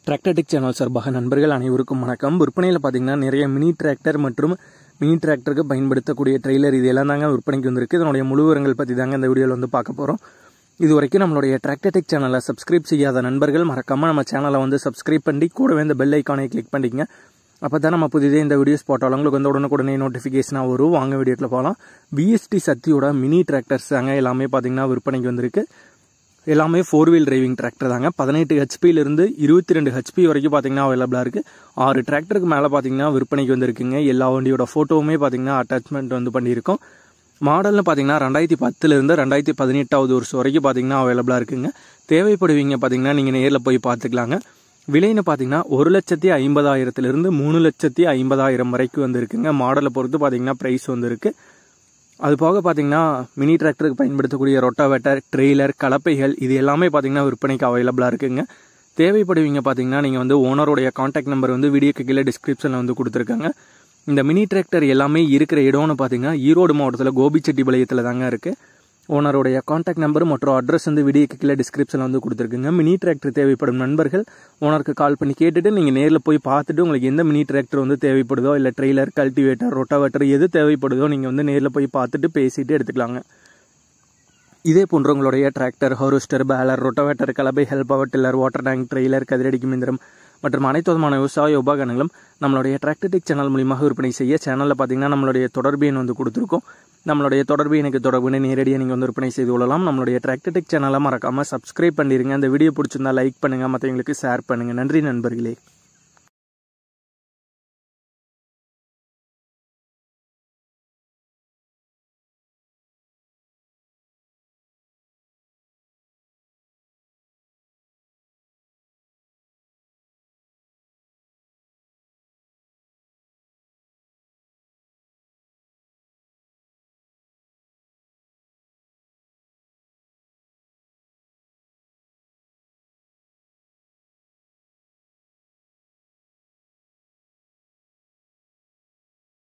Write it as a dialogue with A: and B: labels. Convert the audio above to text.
A: Tractor Tech channel சார்பாக நண்பர்கள் அனைவருக்கும் வணக்கம் விற்பனையில் பார்த்தீங்கன்னா நிறைய மினி டிராக்டர் மற்றும் மினி டிராக்டருக்கு பயன்படுத்தக்கூடிய ட்ரெய்லர் இது எல்லாம் தாங்க விற்பனைக்கு வந்திருக்கு இதனுடைய முழு விவரங்கள் பற்றி தாங்க இந்த வீடியோவில் வந்து பார்க்க போகிறோம் இது வரைக்கும் நம்மளுடைய டிராக்டர்டெக் சேனலை சப்ஸ்கிரைப் செய்யாத நண்பர்கள் மறக்காமல் நம்ம சேனலை வந்து சப்ஸ்கிரைப் பண்ணி கூடவே இந்த பெல் ஐக்கானை கிளிக் பண்ணிக்கங்க அப்போ தான் நம்ம புதிதே இந்த வீடியோஸ் போட்டாலும் உங்களுக்கு வந்து உடனுக்குடனே நோட்டிஃபிகேஷனாக வரும் வாங்க வீடியோக்கில் போகலாம் பிஎஸ்டி சக்தியோட மினி டிராக்டர்ஸ் தாங்க எல்லாமே பார்த்தீங்கன்னா விற்பனைக்கு வந்திருக்கு எல்லாமே ஃபோர் வீல் டிரைவிங் டிராக்டர் தாங்க பதினெட்டு ஹெச்பியிலிருந்து இருபத்தி ரெண்டு ஹெச்பி வரைக்கும் பார்த்தீங்கன்னா அவைலபிளாக இருக்குது ஆறு டிராக்டருக்கு மேலே பார்த்தீங்கன்னா விற்பனைக்கு வந்திருக்குங்க எல்லா வண்டியோட ஃபோட்டோவுமே பார்த்தீங்கன்னா அட்டாச்மெண்ட் வந்து பண்ணியிருக்கோம் மாடல்னு பார்த்தீங்கன்னா ரெண்டாயிரத்தி பத்துலேருந்து ரெண்டாயிரத்தி பதினெட்டாவது வருஷம் வரைக்கும் பார்த்தீங்கன்னா அவைலபிளாக இருக்குங்க தேவைப்படுவீங்க பார்த்தீங்கன்னா நீங்கள் நேரில் போய் பார்த்துக்கலாங்க விலைன்னு பார்த்தீங்கன்னா ஒரு லட்சத்தி ஐம்பதாயிரத்துலேருந்து மூணு லட்சத்தி ஐம்பதாயிரம் வரைக்கும் வந்துருக்குங்க மாடலை பொறுத்து பார்த்தீங்கன்னா ப்ரைஸ் வந்துருக்கு அது போக பார்த்தீங்கன்னா மினி டிராக்டருக்கு பயன்படுத்தக்கூடிய ரொட்டாவேட்டர் ட்ரெய்லர் கலப்பைகள் இது எல்லாமே பார்த்தீங்கன்னா விற்பனைக்கு அவைலபிளாக இருக்குங்க தேவைப்படுவீங்க பார்த்தீங்கன்னா நீங்கள் வந்து ஓனருடைய காண்டாக்ட் நம்பர் வந்து வீடியோக்கு கீழே டிஸ்கிரிப்ஷனில் வந்து கொடுத்துருக்காங்க இந்த மினி டிராக்டர் எல்லாமே இருக்கிற இடம்னு பார்த்தீங்கன்னா ஈரோடு மாவட்டத்தில் கோபிச்செட்டிபாளையத்தில் தாங்க இருக்குது ஓனருடைய காண்டாக்ட் நம்பர் மற்றும் அட்ரஸ் வந்து வீடியோக்கு கீழே டிஸ்கிரிப்ஷனில் வந்து கொடுத்துருக்குங்க மினி டிராக்டர் தேவைப்படும் நண்பர்கள் ஓனருக்கு கால் பண்ணி கேட்டுட்டு நீங்கள் நேரில் போய் பார்த்துட்டு உங்களுக்கு எந்த மினி டிராக்டர் வந்து தேவைப்படுதோ இல்லை ட்ரெய்லர் கல்டிவேட்டர் ரொட்டாவேட்டர் எது தேவைப்படுதோ நீங்கள் வந்து நேரில் போய் பார்த்துட்டு பேசிட்டு எடுத்துக்கலாங்க இதே போன்ற உங்களுடைய டிராக்டர் ஹார்வெஸ்டர் பேலர் ரொட்டவேட்டர் கலபை ஹெல்ப் power tiller water tank trailer கதிரடிக்கும் இயந்திரம் மற்றும் அனைத்து விதமான விவசாய உபகரணங்களும் நம்மளுடைய டிராக்டர்டிக் சேனல் மூலியமாக விற்பனை செய்ய சேனலில் பார்த்தீங்கன்னா நம்மளுடைய தொடர்பு எண் வந்து கொடுத்துருக்கோம் நம்மளுடைய தொடர்பு எனக்கு தொடர்புன்னு நேரடியாக நீங்கள் வந்து விற்பனை செய்து கொள்ளலாம் நம்மளுடைய டிராக்டர்டிக் சேனலை மறக்காமல் சப்ஸ்கிரைப் பண்ணிடுங்க அந்த வீடியோ பிடிச்சிருந்தா லைக் பண்ணுங்கள் மற்றவங்களுக்கு ஷேர் பண்ணுங்கள் நன்றி நண்பர்களே